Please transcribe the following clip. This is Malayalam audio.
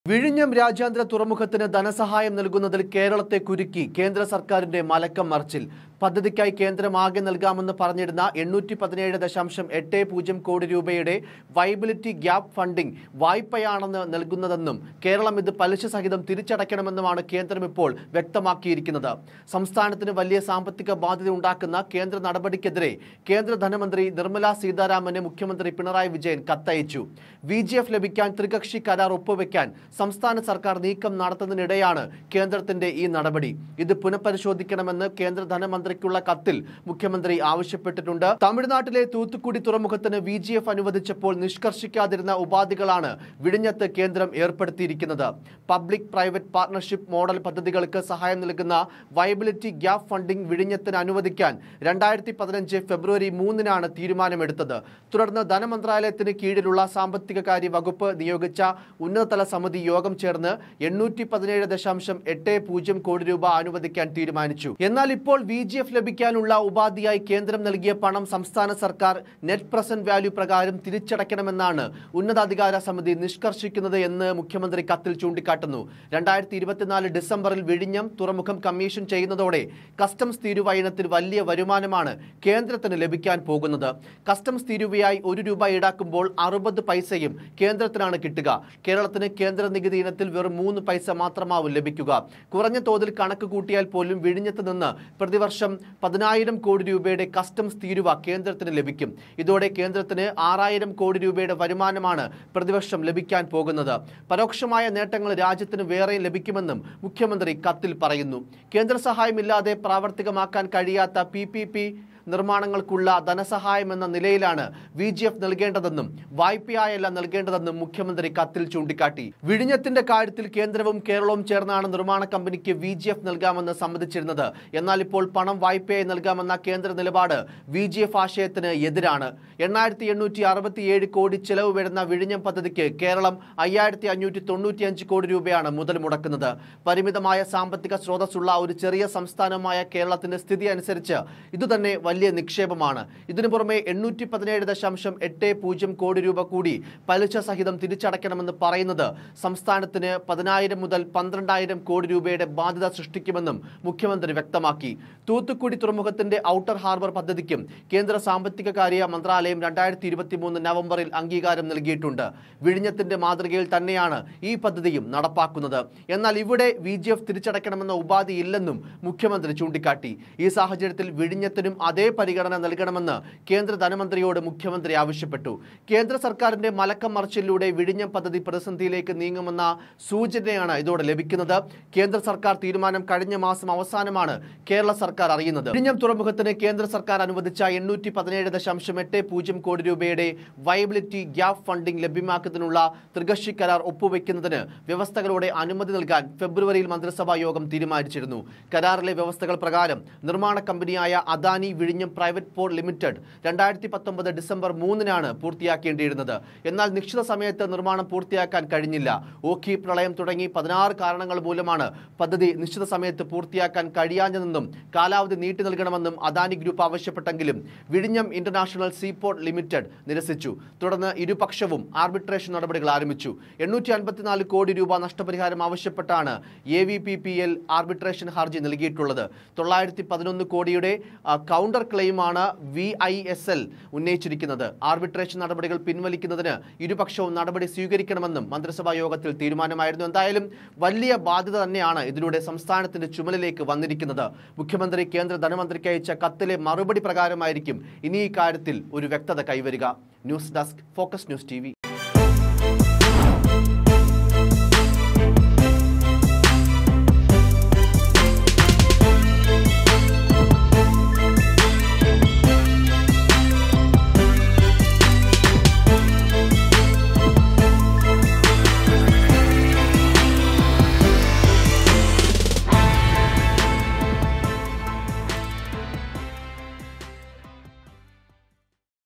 വിഴിഞ്ഞം രാജ്യാന്തര തുറമുഖത്തിന് ധനസഹായം നൽകുന്നതിൽ കേരളത്തെ കുരുക്കി കേന്ദ്ര സർക്കാരിന്റെ മലക്കം മറിച്ചിൽ പദ്ധതിക്കായി കേന്ദ്രം ആകെ നൽകാമെന്ന് പറഞ്ഞിരുന്ന എണ്ണൂറ്റി പതിനേഴ് ദശാംശം എട്ട് പൂജ്യം കോടി രൂപയുടെ വൈബിലിറ്റി ഗ്യാപ്പ് ഫണ്ടിംഗ് വായ്പയാണെന്ന് നൽകുന്നതെന്നും കേരളം ഇത് പലിശ സഹിതം തിരിച്ചടയ്ക്കണമെന്നുമാണ് കേന്ദ്രം ഇപ്പോൾ വ്യക്തമാക്കിയിരിക്കുന്നത് സംസ്ഥാനത്തിന് വലിയ സാമ്പത്തിക ബാധ്യത ഉണ്ടാക്കുന്ന കേന്ദ്ര നടപടിക്കെതിരെ കേന്ദ്ര ധനമന്ത്രി നിർമ്മല സീതാരാമന് മുഖ്യമന്ത്രി പിണറായി വിജയൻ കത്തയച്ചു വി ജി എഫ് ലഭിക്കാൻ ത്രികക്ഷി കരാർ ഒപ്പുവെക്കാൻ സംസ്ഥാന സർക്കാർ നീക്കം നടത്തുന്നതിനിടെയാണ് കേന്ദ്രത്തിന്റെ ഈ നടപടി ഇത് പുനഃപരിശോധിക്കണമെന്ന് കേന്ദ്ര ധനമന്ത്രിക്കുള്ള കത്തിൽ മുഖ്യമന്ത്രി ആവശ്യപ്പെട്ടിട്ടുണ്ട് തമിഴ്നാട്ടിലെ തൂത്തുക്കുടി തുറമുഖത്തിന് വി ജി എഫ് അനുവദിച്ചപ്പോൾ നിഷ്കർഷിക്കാതിരുന്ന ഉപാധികളാണ് വിഴിഞ്ഞത്ത് കേന്ദ്രം ഏർപ്പെടുത്തിയിരിക്കുന്നത് പബ്ലിക് പ്രൈവറ്റ് പാർട്ണർഷിപ്പ് മോഡൽ പദ്ധതികൾക്ക് സഹായം നൽകുന്ന വയബിലിറ്റി ഗ്യാപ്പ് ഫണ്ടിംഗ് വിഴിഞ്ഞത്തിന് അനുവദിക്കാൻ രണ്ടായിരത്തി പതിനഞ്ച് ഫെബ്രുവരി മൂന്നിനാണ് തീരുമാനമെടുത്തത് തുടർന്ന് ധനമന്ത്രാലയത്തിന് കീഴിലുള്ള സാമ്പത്തിക കാര്യ വകുപ്പ് നിയോഗിച്ച ഉന്നതതല സമിതി യോഗം ചേർന്ന് എണ്ണൂറ്റി പതിനേഴ് ദശാംശം എട്ട് പൂജ്യം കോടി രൂപ അനുവദിക്കാൻ തീരുമാനിച്ചു എന്നാൽ ഇപ്പോൾ വി ജി എഫ് ലഭിക്കാനുള്ള ഉപാധിയായി കേന്ദ്രം നൽകിയ പണം സംസ്ഥാന സർക്കാർ നെറ്റ് പ്രസന്റ് വാല്യൂ പ്രകാരം തിരിച്ചടയ്ക്കണമെന്നാണ് ഉന്നതാധികാര സമിതി നിഷ്കർഷിക്കുന്നത് എന്ന് മുഖ്യമന്ത്രി കത്തിൽ ചൂണ്ടിക്കാട്ടുന്നു രണ്ടായിരത്തി ഇരുപത്തിനാല് ഡിസംബറിൽ വിഴിഞ്ഞം തുറമുഖം കമ്മീഷൻ ചെയ്യുന്നതോടെ കസ്റ്റംസ് തീരുവ ഇനത്തിൽ വലിയ വരുമാനമാണ് കേന്ദ്രത്തിന് ലഭിക്കാൻ പോകുന്നത് കസ്റ്റംസ് തീരുവയായി ഒരു രൂപ ഈടാക്കുമ്പോൾ അറുപത് പൈസയും കേന്ദ്രത്തിനാണ് കിട്ടുക കേരളത്തിന് കേന്ദ്ര നികുതി ഇനത്തിൽ വെറും മൂന്ന് പൈസ മാത്രമാവും ലഭിക്കുക കുറഞ്ഞ തോതിൽ കണക്ക് കൂട്ടിയാൽ പോലും വിഴിഞ്ഞത്ത് നിന്ന് പ്രതിവർഷം പതിനായിരം കോടി രൂപയുടെ കസ്റ്റംസ് തീരുവ കേന്ദ്രത്തിന് ലഭിക്കും ഇതോടെ കേന്ദ്രത്തിന് ആറായിരം കോടി രൂപയുടെ വരുമാനമാണ് പ്രതിവർഷം ലഭിക്കാൻ പോകുന്നത് പരോക്ഷമായ നേട്ടങ്ങൾ രാജ്യത്തിന് വേറെ ലഭിക്കുമെന്നും മുഖ്യമന്ത്രി കത്തിൽ പറയുന്നു കേന്ദ്ര സഹായമില്ലാതെ പ്രാവർത്തികമാക്കാൻ കഴിയാത്ത പി പി പി നിർമ്മാണങ്ങൾക്കുള്ള ധനസഹായം എന്ന നിലയിലാണ് വി ജി എഫ് നൽകേണ്ടതെന്നും വായ്പയായല്ല നൽകേണ്ടതെന്നും മുഖ്യമന്ത്രി കത്തിൽ ചൂണ്ടിക്കാട്ടി വിഴിഞ്ഞത്തിന്റെ കാര്യത്തിൽ കേന്ദ്രവും കേരളവും ചേർന്നാണ് നിർമ്മാണ കമ്പനിക്ക് വി ജി എഫ് നൽകാമെന്ന് സമ്മതിച്ചിരുന്നത് എന്നാൽ ഇപ്പോൾ പണം വായ്പയായി നൽകാമെന്ന കേന്ദ്ര നിലപാട് വി ജി എഫ് ആശയത്തിന് എതിരാണ് എണ്ണായിരത്തി എണ്ണൂറ്റി അറുപത്തിയേഴ് കോടി ചെലവ് വരുന്ന വിഴിഞ്ഞം പദ്ധതിക്ക് കേരളം അയ്യായിരത്തി അഞ്ഞൂറ്റി തൊണ്ണൂറ്റിയഞ്ച് കോടി രൂപയാണ് മുതൽ മുടക്കുന്നത് പരിമിതമായ സാമ്പത്തിക സ്രോതസ്സുള്ള ഒരു ചെറിയ സംസ്ഥാനമായ കേരളത്തിന്റെ സ്ഥിതി അനുസരിച്ച് ഇതുതന്നെ വലിയ നിക്ഷേപമാണ് ഇതിനു പുറമെ എണ്ണൂറ്റി പതിനേഴ് ദശാംശം എട്ട് പൂജ്യം കോടി രൂപ കൂടി പലിശ സഹിതം തിരിച്ചടയ്ക്കണമെന്ന് പറയുന്നത് സംസ്ഥാനത്തിന് പതിനായിരം മുതൽ പന്ത്രണ്ടായിരം കോടി രൂപയുടെ ബാധ്യത സൃഷ്ടിക്കുമെന്നും മുഖ്യമന്ത്രി വ്യക്തമാക്കി തൂത്തുക്കുടി തുറമുഖത്തിന്റെ ഔട്ടർ ഹാർബർ പദ്ധതിക്കും കേന്ദ്ര സാമ്പത്തിക കാര്യ മന്ത്രാലയം രണ്ടായിരത്തി ഇരുപത്തി മൂന്ന് നവംബറിൽ അംഗീകാരം നൽകിയിട്ടുണ്ട് വിഴിഞ്ഞത്തിന്റെ മാതൃകയിൽ തന്നെയാണ് ഈ പദ്ധതിയും നടപ്പാക്കുന്നത് എന്നാൽ ഇവിടെ വി ജി എഫ് തിരിച്ചടയ്ക്കണമെന്ന ഉപാധി ഇല്ലെന്നും മുഖ്യമന്ത്രി ചൂണ്ടിക്കാട്ടി ഈ സാഹചര്യത്തിൽ വിഴിഞ്ഞത്തിനും അതേ പരിഗണന നൽകണമെന്ന് കേന്ദ്ര ധനമന്ത്രിയോട് മുഖ്യമന്ത്രി ആവശ്യപ്പെട്ടു കേന്ദ്ര സർക്കാരിന്റെ മലക്കം മറിച്ചിലൂടെ വിഴിഞ്ഞം പദ്ധതി പ്രതിസന്ധിയിലേക്ക് നീങ്ങുമെന്ന സൂചനയാണ് ഇതോടെ ലഭിക്കുന്നത് കേന്ദ്ര സർക്കാർ തീരുമാനം കഴിഞ്ഞ മാസം അവസാനമാണ് കേരള സർക്കാർ അറിയുന്നത് വിഴിഞ്ഞം തുറമുഖത്തിന് കേന്ദ്ര സർക്കാർ അനുവദിച്ച എണ്ണൂറ്റി പതിനേഴ് ദശാംശം എട്ട് പൂജ്യം കോടി രൂപയുടെ വയബിലിറ്റി ഗ്യാപ്പ് ഫണ്ടിംഗ് ലഭ്യമാക്കുന്നതിനുള്ള ത്രികക്ഷി കരാർ ഒപ്പുവെക്കുന്നതിന് വ്യവസ്ഥകളോടെ അനുമതി നൽകാൻ ഫെബ്രുവരിയിൽ മന്ത്രിസഭാ യോഗം തീരുമാനിച്ചിരുന്നു കരാറിലെ വ്യവസ്ഥകൾ പ്രകാരം നിർമ്മാണ കമ്പനിയായ അദാനി വിഴിഞ്ഞം പ്രൈവറ്റ് പോർട്ട് ലിമിറ്റഡ് രണ്ടായിരത്തി പത്തൊമ്പത് ഡിസംബർ മൂന്നിനാണ് പൂർത്തിയാക്കേണ്ടിയിരുന്നത് എന്നാൽ നിശ്ചിത സമയത്ത് നിർമ്മാണം പൂർത്തിയാക്കാൻ കഴിഞ്ഞില്ല ഓഖി പ്രളയം തുടങ്ങി പതിനാറ് കാരണങ്ങൾ മൂലമാണ് പദ്ധതി നിശ്ചിത സമയത്ത് പൂർത്തിയാക്കാൻ കഴിയാഞ്ഞതെന്നും കാലാവധി നീട്ടി നൽകണമെന്നും അദാനി ഗ്രൂപ്പ് ആവശ്യപ്പെട്ടെങ്കിലും വിഴിഞ്ഞം ഇന്റർനാഷണൽ സീപോർട്ട് ലിമിറ്റഡ് നിരസിച്ചു തുടർന്ന് ഇരുപക്ഷവും ആർബിട്രേഷൻ നടപടികൾ ആരംഭിച്ചു എണ്ണൂറ്റി അൻപത്തിനാല് കോടി രൂപ നഷ്ടപരിഹാരം ആവശ്യപ്പെട്ടാണ് A V P P L arbitration ഹർജി നൽകിയിട്ടുള്ളത് തൊള്ളായിരത്തി പതിനൊന്ന് കോടിയുടെ ആ, കൗണ്ടർ ക്ലെയിമാണ് വി ഐ എസ് എൽ ഉന്നയിച്ചിരിക്കുന്നത് ആർബിട്രേഷൻ നടപടികൾ പിൻവലിക്കുന്നതിന് ഇരുപക്ഷവും നടപടി സ്വീകരിക്കണമെന്നും മന്ത്രിസഭാ യോഗത്തിൽ തീരുമാനമായിരുന്നു എന്തായാലും വലിയ ബാധ്യത തന്നെയാണ് ഇതിലൂടെ സംസ്ഥാനത്തിന്റെ ചുമലിലേക്ക് വന്നിരിക്കുന്നത് മുഖ്യമന്ത്രി കേന്ദ്ര ധനമന്ത്രിക്ക് അയച്ച കത്തിലെ മറുപടി പ്രകാരമായിരിക്കും ഇനി ഈ കാര്യത്തിൽ ഒരു വ്യക്തത കൈവരിക news desk focus news T